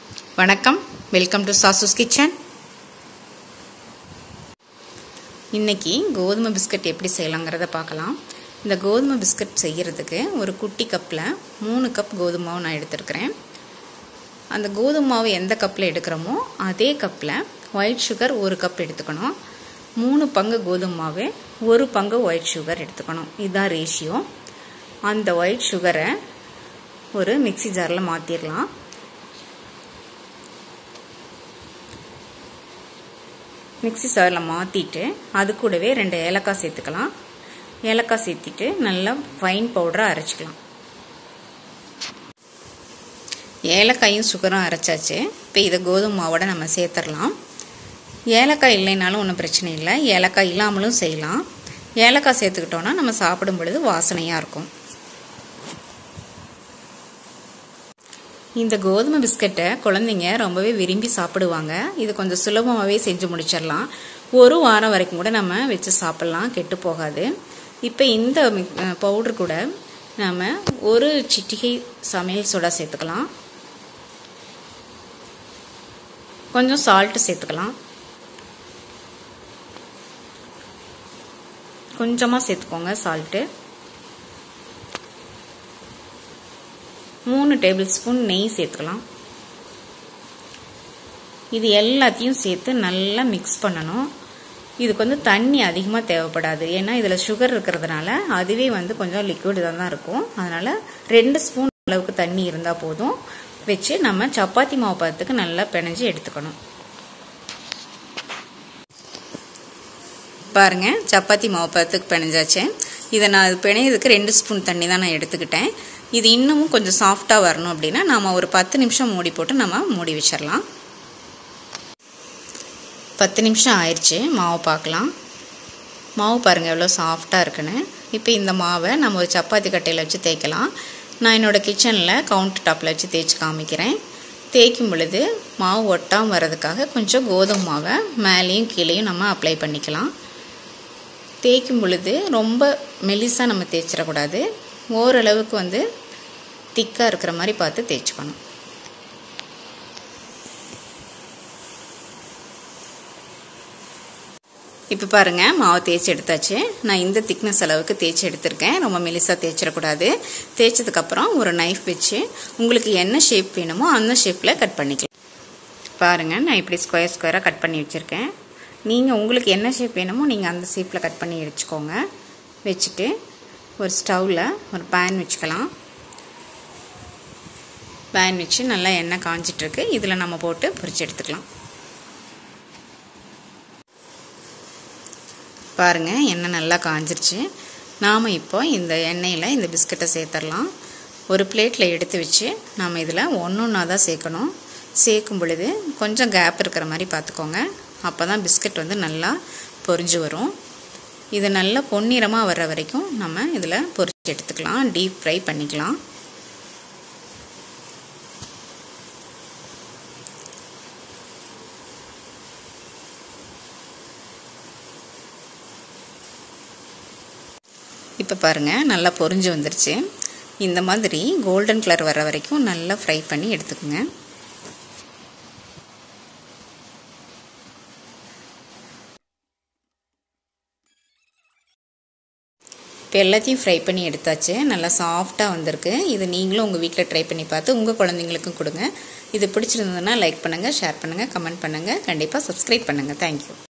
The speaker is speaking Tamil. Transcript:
வணக்கம் வெல்கம் டு சாசூஸ் கிச்சன் இன்னைக்கு கோதுமை பிஸ்கட் எப்படி செய்யலாங்கிறத பார்க்கலாம் இந்த கோதுமை பிஸ்கட் செய்கிறதுக்கு ஒரு குட்டி கப்பில் மூணு கப் கோதுமை மாவு நான் எடுத்திருக்கிறேன் அந்த கோதுமை மாவு எந்த கப்பில் எடுக்கிறோமோ அதே கப்பில் ஒயிட் சுகர் ஒரு கப் எடுத்துக்கணும் மூணு பங்கு கோதுமை மாவு ஒரு பங்கு ஒயிட் சுகர் எடுத்துக்கணும் இதுதான் ரேஷியோ அந்த ஒயிட் சுகரை ஒரு மிக்சி ஜாரில் மாற்றிடலாம் மிக்சி ஜாரில் மாற்றிட்டு அது கூடவே ரெண்டு ஏலக்காய் சேர்த்துக்கலாம் ஏலக்காய் சேர்த்திட்டு நல்லா ஃபைன் பவுடராக அரைச்சிக்கலாம் ஏலக்காயும் சுகரும் அரைச்சாச்சு இப்போ இதை கோதுமை மாவோட நம்ம சேர்த்துடலாம் ஏலக்காய் இல்லைனாலும் ஒன்றும் பிரச்சனை இல்லை ஏலக்காய் இல்லாமலும் செய்யலாம் ஏலக்காய் சேர்த்துக்கிட்டோன்னா நம்ம சாப்பிடும் பொழுது வாசனையாக இருக்கும் இந்த கோதுமை பிஸ்கட்டை குழந்தைங்க ரொம்பவே விரும்பி சாப்பிடுவாங்க இது கொஞ்சம் சுலபமாகவே செஞ்சு முடிச்சிடலாம் ஒரு வாரம் வரைக்கும் கூட நம்ம வச்சு சாப்பிட்லாம் கெட்டு போகாது இப்போ இந்த பவுடர் கூட நம்ம ஒரு சிட்டிகை சமையல் சோடா சேர்த்துக்கலாம் கொஞ்சம் சால்ட்டு சேர்த்துக்கலாம் கொஞ்சமாக சேர்த்துக்கோங்க சால்ட்டு மூணு டேபிள் ஸ்பூன் நெய் சேர்த்துக்கலாம் இது எல்லாத்தையும் சேர்த்து நல்லா மிக்ஸ் பண்ணணும் இதுக்கு வந்து தண்ணி அதிகமாக தேவைப்படாது ஏன்னா இதில் சுகர் இருக்கிறதுனால அதுவே வந்து கொஞ்சம் லிக்விட் தான் இருக்கும் அதனால் ரெண்டு ஸ்பூன் அளவுக்கு தண்ணி இருந்தால் போதும் வச்சு நம்ம சப்பாத்தி மாவு பதத்துக்கு நல்லா பிணைஞ்சு எடுத்துக்கணும் பாருங்க சப்பாத்தி மாவு பதத்துக்கு பிணைஞ்சாச்சு இதை நான் பிணையதுக்கு ரெண்டு ஸ்பூன் தண்ணி தான் நான் எடுத்துக்கிட்டேன் இது இன்னமும் கொஞ்சம் சாஃப்டாக வரணும் அப்படின்னா நம்ம ஒரு பத்து நிமிஷம் மூடி போட்டு நம்ம மூடி வச்சிடலாம் பத்து நிமிஷம் ஆயிடுச்சு மாவு பார்க்கலாம் மாவு பாருங்கள் எவ்வளோ சாஃப்டாக இருக்குன்னு இப்போ இந்த மாவை நம்ம ஒரு சப்பாத்தி கட்டையில் வச்சு தேய்க்கலாம் நான் என்னோடய கிச்சனில் கவுண்டர் டாப்பில் வச்சு தேய்ச்சி காமிக்கிறேன் தேய்க்கும் பொழுது மாவு ஒட்டாமல் வர்றதுக்காக கொஞ்சம் கோதுமை மாவை மேலேயும் கீழேயும் நம்ம அப்ளை பண்ணிக்கலாம் தேய்க்கும் பொழுது ரொம்ப மெலிசாக நம்ம தேய்ச்சிடக்கூடாது ஓரளவுக்கு வந்து திக்காக இருக்கிற மாதிரி பார்த்து தேய்ச்சிக்கணும் இப்போ பாருங்கள் மாவு தேய்ச்சி எடுத்தாச்சு நான் இந்த திக்னஸ் அளவுக்கு தேய்ச்சி எடுத்திருக்கேன் ரொம்ப மெலிசாக தேய்ச்சிடக்கூடாது தேய்ச்சதுக்கப்புறம் ஒரு நைஃப் வச்சு உங்களுக்கு என்ன ஷேப் வேணுமோ அந்த ஷேப்பில் கட் பண்ணிக்கலாம் பாருங்கள் நான் இப்படி ஸ்கொயர் ஸ்கொயராக கட் பண்ணி வச்சுருக்கேன் நீங்கள் உங்களுக்கு என்ன ஷேப் வேணுமோ நீங்கள் அந்த ஷேப்பில் கட் பண்ணி வச்சுக்கோங்க வச்சுட்டு ஒரு ஸ்டவ்வில் ஒரு பேன் வச்சுக்கலாம் பேன் வச்சு நல்லா எண்ணெய் காஞ்சிட்ருக்கு இதில் நம்ம போட்டு பொரிச்சு எடுத்துக்கலாம் பாருங்கள் எண்ணெய் நல்லா காஞ்சிருச்சு நாம் இப்போ இந்த எண்ணெயில் இந்த பிஸ்கட்டை சேர்த்துடலாம் ஒரு பிளேட்டில் எடுத்து வச்சு நாம் இதில் ஒன்று ஒன்றா தான் சேர்க்கணும் சேர்க்கும் பொழுது கொஞ்சம் கேப் இருக்கிற மாதிரி பார்த்துக்கோங்க அப்போ தான் பிஸ்கட் வந்து நல்லா பொரிஞ்சு வரும் இது நல்லா பொன்னிறமாக வர்ற வரைக்கும் நம்ம இதில் பொரிச்சு எடுத்துக்கலாம் டீப் ஃப்ரை பண்ணிக்கலாம் இப்போ பாருங்கள் நல்லா பொரிஞ்சு வந்துருச்சு இந்த மாதிரி கோல்டன் கலர் வர வரைக்கும் நல்லா ஃப்ரை பண்ணி எடுத்துக்கோங்க இப்போ எல்லாத்தையும் ஃப்ரை பண்ணி எடுத்தாச்சு நல்லா சாஃப்டாக வந்திருக்கு இது நீங்களும் உங்கள் வீட்டில் ட்ரை பண்ணி பார்த்து உங்கள் குழந்தைங்களுக்கும் கொடுங்க இது பிடிச்சிருந்ததுன்னா லைக் பண்ணுங்கள் ஷேர் பண்ணுங்கள் கமெண்ட் பண்ணுங்கள் கண்டிப்பாக சப்ஸ்கிரைப் பண்ணுங்கள் தேங்க்யூ